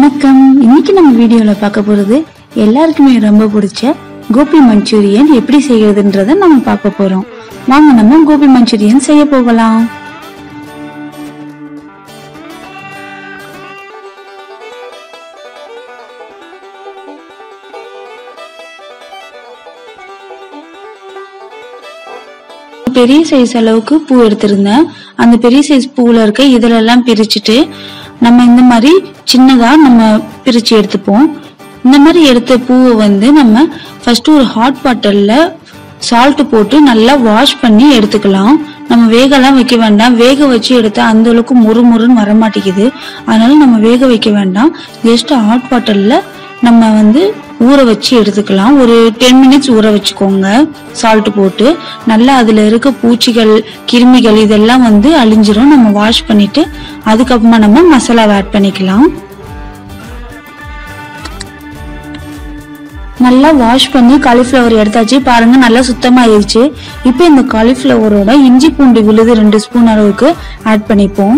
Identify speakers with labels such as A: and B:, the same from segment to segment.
A: வணக்கம் இன்னைக்கு நம்ம வீடியோல பார்க்க போறது எல்லாருக்குமே ரொம்ப பிடிச்ச கோபி மஞ்சூரியன் எப்படி செய்யறதுன்றத நம்ம பார்க்க போறோம் வாங்க நம்ம கோபி மஞ்சூரியன் செய்ய போகலாம் பெரிய சைஸ் அளவுக்கு பூ எடுத்திருந்தேன் அந்த பெரிய சைஸ் பூல இருக்க இதுல எல்லாம் பிரிச்சுட்டு நம்ம இந்த மாதிரி சின்னதா நம்ம பிரிச்சு எடுத்துப்போம் இந்த மாதிரி எடுத்த பூவை வந்து நம்ம ஃபர்ஸ்ட் ஒரு ஹாட் பாட்டில்ல சால்ட் போட்டு நல்லா வாஷ் பண்ணி எடுத்துக்கலாம் நம்ம வேகலாம் வைக்க வேண்டாம் வேக வச்சு எடுத்தா அந்த அளவுக்கு முறு முறுன்னு வர மாட்டேங்குது அதனால நம்ம வேக வைக்க வேண்டாம் ஜஸ்ட் ஹாட் பாட்டில்ல நம்ம வந்து ஊற வச்சு எடுத்துக்கலாம் ஒரு டென் மினிட்ஸ் ஊற வச்சுக்கோங்க சால்ட் போட்டு நல்லா அதுல இருக்க பூச்சிகள் கிருமிகள் இதெல்லாம் வந்து அழிஞ்சிரும் நம்ம வாஷ் பண்ணிட்டு அதுக்கப்புறமா நம்ம மசாலாவை ஆட் பண்ணிக்கலாம் நல்லா வாஷ் பண்ணி காலிஃப்ளவர் எடுத்தாச்சு பாருங்க நல்லா சுத்தமாயிருச்சு இப்போ இந்த காலிஃப்ளவரோட இஞ்சி பூண்டு விழுது ரெண்டு ஸ்பூன் அளவுக்கு ஆட் பண்ணிப்போம்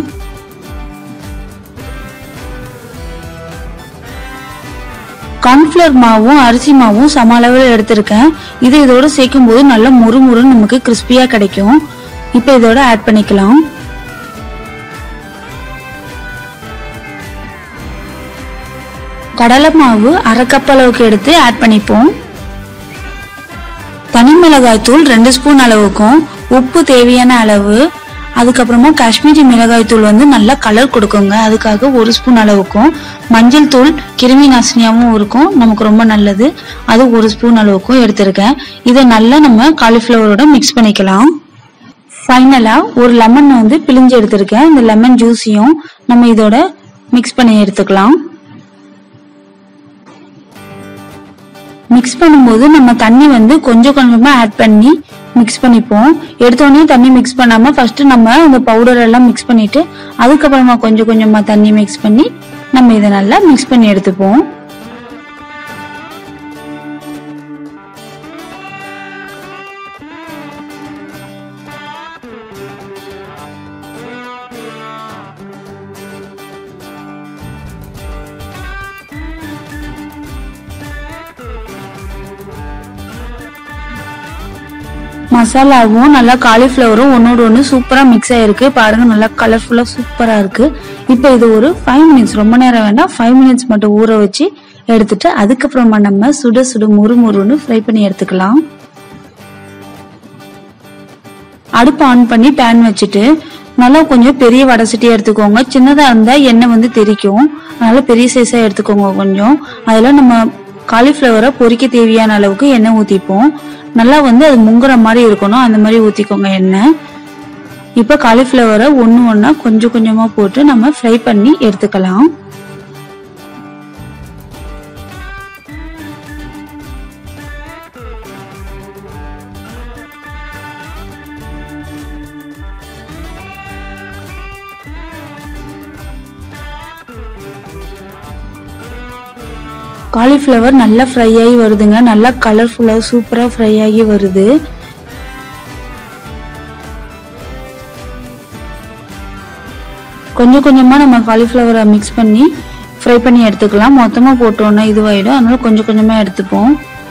A: கார்ன்ஃபிளவர் மாவும் அரிசி மாவும் சம அளவில் எடுத்திருக்கேன் இது இதோட சேர்க்கும் போது நல்லா முறு முறுன்னு நமக்கு கிறிஸ்பியா கிடைக்கும் இப்போ இதோட ஆட் பண்ணிக்கலாம் கடலை மாவு அரை கப் அளவுக்கு எடுத்து ஆட் பண்ணிப்போம் தனி மிளகாய் தூள் ரெண்டு ஸ்பூன் அளவுக்கும் உப்பு தேவையான அளவு அதுக்கப்புறமா காஷ்மீரி மிளகாய் தூள் வந்து நல்லா கலர் கொடுக்குங்க அதுக்காக ஒரு ஸ்பூன் அளவுக்கும் மஞ்சள் தூள் கிருமி நாசினியாவும் இருக்கும் நமக்கு ரொம்ப நல்லது அது ஒரு ஸ்பூன் அளவுக்கும் எடுத்திருக்கேன் இதை நல்லா நம்ம காலிஃப்ளவரோட மிக்ஸ் பண்ணிக்கலாம் ஃபைனலா ஒரு லெமன் வந்து பிழிஞ்சு எடுத்திருக்கேன் இந்த லெமன் ஜூஸையும் நம்ம இதோட மிக்ஸ் பண்ணி எடுத்துக்கலாம் மிக்ஸ் பண்ணும்போது நம்ம தண்ணி வந்து கொஞ்சம் கொஞ்சமா ஆட் பண்ணி மிக்ஸ் பண்ணிப்போம் எடுத்தோடனே தண்ணி மிக்ஸ் பண்ணாம ஃபர்ஸ்ட் நம்ம இந்த பவுடர் எல்லாம் மிக்ஸ் பண்ணிட்டு அதுக்கப்புறமா கொஞ்சம் கொஞ்சமா தண்ணி மிக்ஸ் பண்ணி நம்ம இதை நல்லா மிக்ஸ் பண்ணி எடுத்துப்போம் மசாலாவும் நல்லா காலிஃப்ளவரும் ஒன்னோட ஒன்று சூப்பரா மிக்ஸ் ஆயிருக்கு பாருங்க நல்லா கலர்ஃபுல்லா சூப்பரா இருக்கு இப்போ இது ஒரு ஃபைவ் மினிட்ஸ் ரொம்ப நேரம் வேண்டாம் ஃபைவ் மினிட்ஸ் மட்டும் ஊற வச்சு எடுத்துட்டு அதுக்கப்புறமா நம்ம சுட சுட முறு முறுன்னு ஃப்ரை பண்ணி எடுத்துக்கலாம் அடுப்பு ஆன் பண்ணி பேன் வச்சுட்டு நல்லா கொஞ்சம் பெரிய வடை சட்டியா எடுத்துக்கோங்க சின்னதா இருந்தா எண்ணெய் வந்து தெறிக்கும் அதனால பெரிய சைஸா எடுத்துக்கோங்க கொஞ்சம் அதுல நம்ம காலிஃப்ளவரை பொரிக்க தேவையான அளவுக்கு எண்ணெய் ஊத்திப்போம் நல்லா வந்து அது முங்குற மாதிரி இருக்கணும் அந்த மாதிரி ஊத்திக்கோங்க எண்ணெய் இப்ப காலிஃப்ளவரை ஒண்ணு ஒண்ணா கொஞ்சம் கொஞ்சமா போட்டு நம்ம ஃப்ரை பண்ணி எடுத்துக்கலாம் காலிஃப்ளவர் நல்லா ஃப்ரை ஆகி வருதுங்க நல்லா கலர்ஃபுல்லாக சூப்பராக ஃப்ரை ஆகி வருது கொஞ்சம் கொஞ்சமாக நம்ம காலிஃப்ளவரை மிக்ஸ் பண்ணி ஃப்ரை பண்ணி எடுத்துக்கலாம் மொத்தமாக போட்டோன்னா இதுவாயிடும் அதனால கொஞ்சம் கொஞ்சமாக எடுத்துப்போம்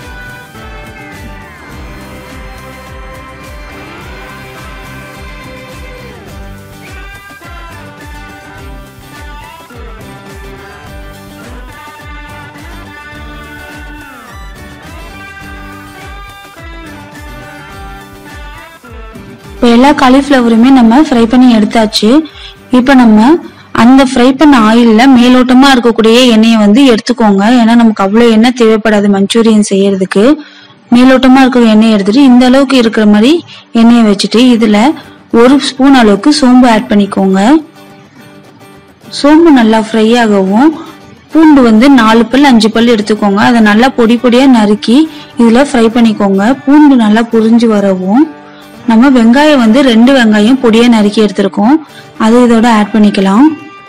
A: இப்போ எல்லா காலிஃப்ளவருமே நம்ம ஃப்ரை பண்ணி எடுத்தாச்சு இப்போ நம்ம அந்த ஃப்ரை பண்ண ஆயில்ல மேலோட்டமா இருக்கக்கூடிய எண்ணெயை வந்து எடுத்துக்கோங்க ஏன்னா நமக்கு அவ்வளோ எண்ணெய் தேவைப்படாது மஞ்சூரியன் செய்யறதுக்கு மேலோட்டமா இருக்கிற எண்ணெய் எடுத்துட்டு இந்த அளவுக்கு இருக்கிற மாதிரி எண்ணெயை வச்சுட்டு இதுல ஒரு ஸ்பூன் அளவுக்கு சோம்பு ஆட் பண்ணிக்கோங்க சோம்பு நல்லா ஃப்ரை ஆகவும் பூண்டு வந்து நாலு பல் அஞ்சு பல் எடுத்துக்கோங்க அதை நல்லா பொடி பொடியா நறுக்கி இதுல ஃப்ரை பண்ணிக்கோங்க பூண்டு நல்லா புரிஞ்சு வரவும் நம்ம வெங்காயம் வந்து ரெண்டு வெங்காயம் பொடியா நறுக்கி எடுத்திருக்கோம் அது இதோட ஆட் பண்ணிக்கலாம்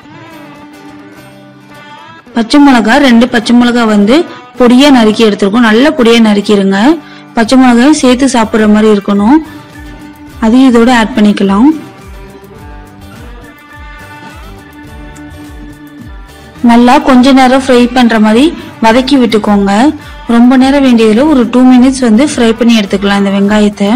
A: பச்சை மிளகா ரெண்டு பச்சை மிளகா வந்து பொடியா நறுக்கி எடுத்திருக்கோம் நல்ல பொடியா நறுக்கிடுங்க பச்சை மிளகாயும் சேர்த்து சாப்பிடுற மாதிரி இருக்கணும் அதையும் இதோட ஆட் பண்ணிக்கலாம் நல்லா கொஞ்ச நேரம் ஃப்ரை பண்ற மாதிரி வதக்கி விட்டுக்கோங்க ரொம்ப நேரம் வேண்டியதுல ஒரு டூ மினிட்ஸ் வந்து ஃப்ரை பண்ணி எடுத்துக்கலாம் இந்த வெங்காயத்தை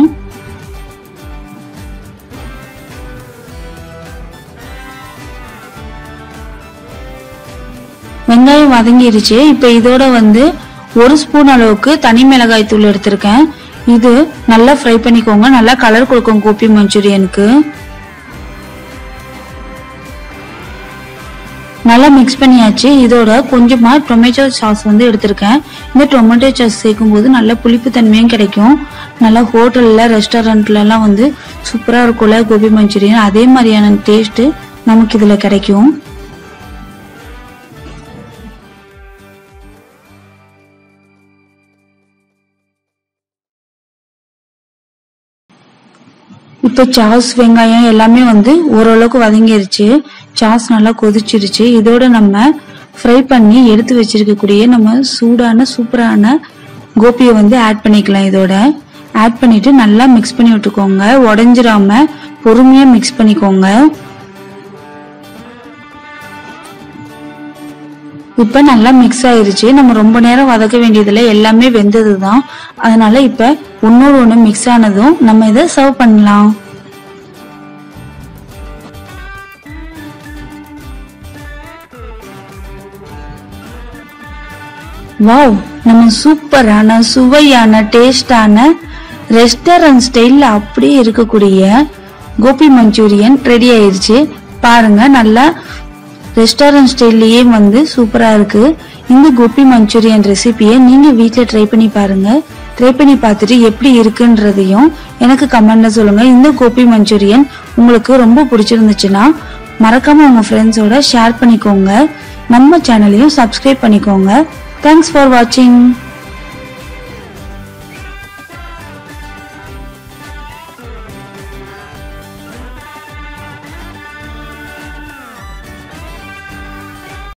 A: வெங்காயம் வதங்கிருச்சு இப்ப இதோட வந்து ஒரு ஸ்பூன் அளவுக்கு தனி மிளகாய் தூள் எடுத்திருக்கேன் இது நல்லா ஃப்ரை பண்ணிக்கோங்க நல்லா கலர் கொடுக்கும் கோபி மஞ்சூரியனுக்கு நல்லா மிக்ஸ் பண்ணியாச்சு இதோட கொஞ்சமா டொமேட்டோ சாஸ் வந்து எடுத்திருக்கேன் இந்த டொமேட்டோ சாஸ் சேர்க்கும் போது நல்ல புளிப்பு தன்மையும் கிடைக்கும் நல்லா ஹோட்டல்ல ரெஸ்டாரண்ட்ல எல்லாம் வந்து சூப்பரா இருக்கும்ல கோபி மஞ்சூரியன் அதே மாதிரியான டேஸ்ட் நமக்கு இதுல கிடைக்கும் இப்போ சாஸ் வெங்காயம் எல்லாமே வந்து ஓரளவுக்கு வதங்கிருச்சு சாஸ் நல்லா கொதிச்சிருச்சு இதோட நம்ம ஃப்ரை பண்ணி எடுத்து வச்சிருக்கக்கூடிய நம்ம சூடான சூப்பரான கோபியை வந்து ஆட் பண்ணிக்கலாம் இதோட ஆட் பண்ணிட்டு நல்லா மிக்ஸ் பண்ணி விட்டுக்கோங்க உடஞ்சிராம பொறுமையா மிக்ஸ் பண்ணிக்கோங்க இப்ப நல்லா மிக்ஸ் ஆயிருச்சு நம்ம ரொம்ப நேரம் வதக்க வேண்டியதில்லை எல்லாமே வெந்தது தான் அதனால இப்ப ஒன்னோடு ஒண்ணு மிக்ஸ் ஆனதும் நம்ம இதை சர்வ் பண்ணலாம் வாவ் நம்ம சூப்பரான சுவையான டேஸ்டான ரெஸ்டாரண்ட் ஸ்டைல்ல அப்படியே இருக்கக்கூடிய கோபி மஞ்சூரியன் ரெடி ஆயிருச்சு பாருங்க நல்லா ரெஸ்டாரண்ட் ஸ்டைல்லயே வந்து சூப்பரா இருக்கு இந்த கோபி மஞ்சூரியன் ரெசிபியை நீங்க வீட்ல ட்ரை பண்ணி பாருங்க ட்ரை பண்ணி பார்த்துட்டு எப்படி இருக்குன்றதையும் எனக்கு கமெண்ட்ல சொல்லுங்க இந்த கோபி மஞ்சூரியன் உங்களுக்கு ரொம்ப பிடிச்சிருந்துச்சுன்னா மறக்காம உங்க ஃப்ரெண்ட்ஸோட ஷேர் பண்ணிக்கோங்க நம்ம சேனலையும் சப்ஸ்கிரைப் பண்ணிக்கோங்க தேங்க்ஸ் ஃபார் வாட்சிங்